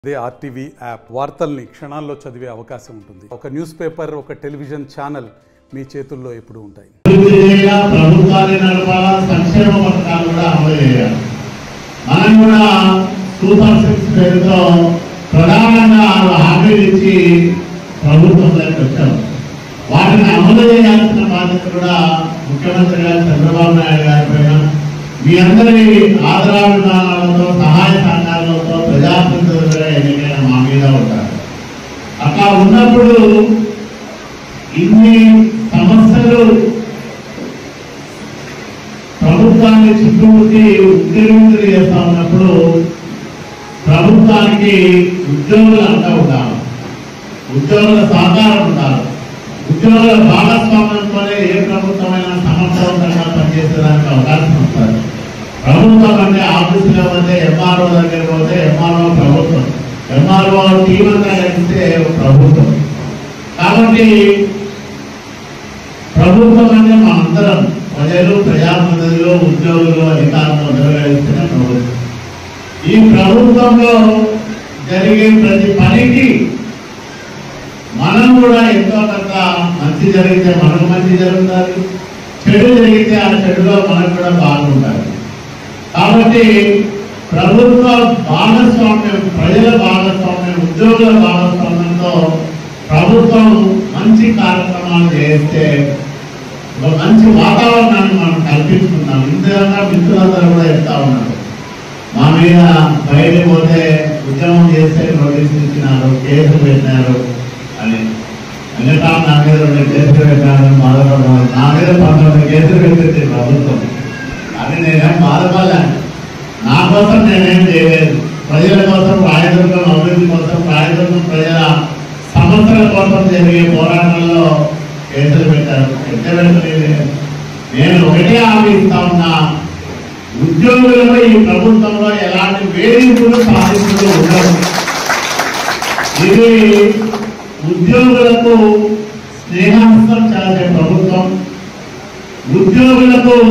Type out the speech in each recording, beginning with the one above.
అదే RTV app వార్తల్ని క్షణాల్లో చదివే అవకాశం ఉంటుంది ఒక న్యూస్ పేపర్ ఒక టెలివిజన్ ఛానల్ మీ చేతుల్లో ఎప్పుడూ ఉంటాయి అభివృద్ధి చేయాలా ప్రభుత్వాన్ని నడపాలా సంక్షేమ పథకాలు కూడా అమలు చేయాలి మనం కూడా సూపర్ సిక్స్ పేరుతో ప్రధానంగా ఆరు హామీలు ఇచ్చి ప్రభుత్వంలోకి వచ్చాం వాటిని అమలు చేయాల్సిన బాధ్యత కూడా ముఖ్యమంత్రి గారు చంద్రబాబు నాయుడు గారి పైన మీ అందరి ఆదరాభిమానాలతో సహాయ సహకారాలతో ప్రజాప్రతినిధులుగా ఎన్నికైన మా మీద ఉంటారు అట్లా ఉన్నప్పుడు ఇన్ని సమస్యలు ప్రభుత్వాన్ని చుట్టుముట్టి ఉద్యోగులు చేస్తా ఉన్నప్పుడు ప్రభుత్వానికి ఉద్యోగులు అంతా ఉండాలి ఉద్యోగుల సహకారం ఉండాలి ఉద్యోగుల భాగస్వామ్యంతోనే ఏ ప్రభుత్వమైనా సమర్థవంతంగా పనిచేసేదానికి అవకాశం వస్తుంది ప్రభుత్వం అంటే ఆఫీసులో పోతే ఎంఆర్ఓ దగ్గర పోతే ఎంఆర్ఓ ప్రభుత్వం ఎంఆర్ఓ టీం అంతా కలిస్తే ప్రభుత్వం కాబట్టి ప్రభుత్వం అంటే మనందరం ప్రజలు ప్రజాప్రతినిధులు ఉద్యోగులు అధికారులు నిర్వహిస్తున్న ప్రభుత్వం ఈ ప్రభుత్వంలో జరిగే ప్రతి పనికి మనం కూడా ఎంతో కొంత మంచి జరిగితే మనకు మంచి జరుగుతుంది చెడు జరిగితే ఆ చెడులో మనకు కూడా బాగుంటుంది కాబట్టి ప్రభుత్వ భాగస్వామ్యం ప్రజల భాగస్వామ్యం ఉద్యోగుల భాగస్వామ్యంతో ప్రభుత్వం మంచి కార్యక్రమాలు చేస్తే ఒక మంచి వాతావరణాన్ని మనం కల్పించుకున్నాం ఇంతగా మిత్రులందరూ కూడా చెప్తా ఉన్నారు మా మీద బయట పోతే ఉద్యమం చేస్తే నోటీసులు ఇచ్చినారు కేసులు పెట్టినారు అని మిగతా నా మీద రెండు కేసులు పెట్టారని బాధపడ్డాను నా మీద పంతొమ్మిది కేసులు పెట్టింది ప్రభుత్వం అని నేనేం బాధపడలేను నా కోసం నేనేం చేయలేదు ప్రజల కోసం రాయదుర్గం అభివృద్ధి కోసం రాయదుర్గం ప్రజల సమస్యల కోసం జరిగే పోరాటంలో కేసులు పెట్టారు ఎత్తబెట్టలేదు నేను ఒకటే హామీ ఇస్తా ఉన్నా ఉద్యోగులలో ఈ ప్రభుత్వంలో ఎలాంటి వేధింపులు సాధింపులు ఉండవు ఇది ఉద్యోగులకు స్నేహస్తం చేసే ప్రభుత్వం ఉద్యోగులకు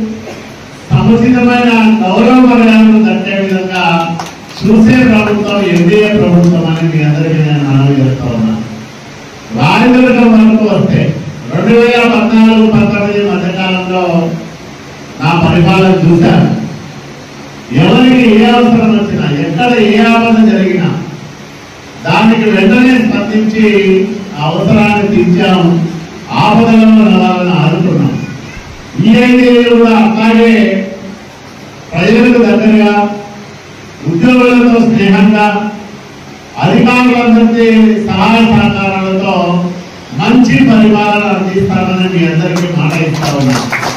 సముచితమైన గౌరవ మర్యాదలు దక్కే విధంగా చూసే ప్రభుత్వం ఎన్డీఏ ప్రభుత్వం అని మీ అందరికీ నేను మనవి చేస్తా ఉన్నా రాజదుర్గం వరకు వస్తే రెండు వేల పద్నాలుగు పంతొమ్మిది మధ్యకాలంలో నా పరిపాలన చూశాను ఎవరికి ఏ అవసరం వచ్చినా ఎక్కడ ఏ ఆపద జరిగినా దానికి వెంటనే స్పందించి ఆ అవసరాన్ని తీర్చాం ఆపదలో ఉన్న వాళ్ళని ఆదుకున్నాం ఈ ఐదేళ్ళు కూడా అట్లాగే ప్రజలకు దగ్గరగా ఉద్యోగులతో స్నేహంగా అధికారులందరికీ సహాయ సహకారాలతో మంచి పరిపాలన అందిస్తామని మీ అందరికీ మాట ఇస్తా ఉన్నాం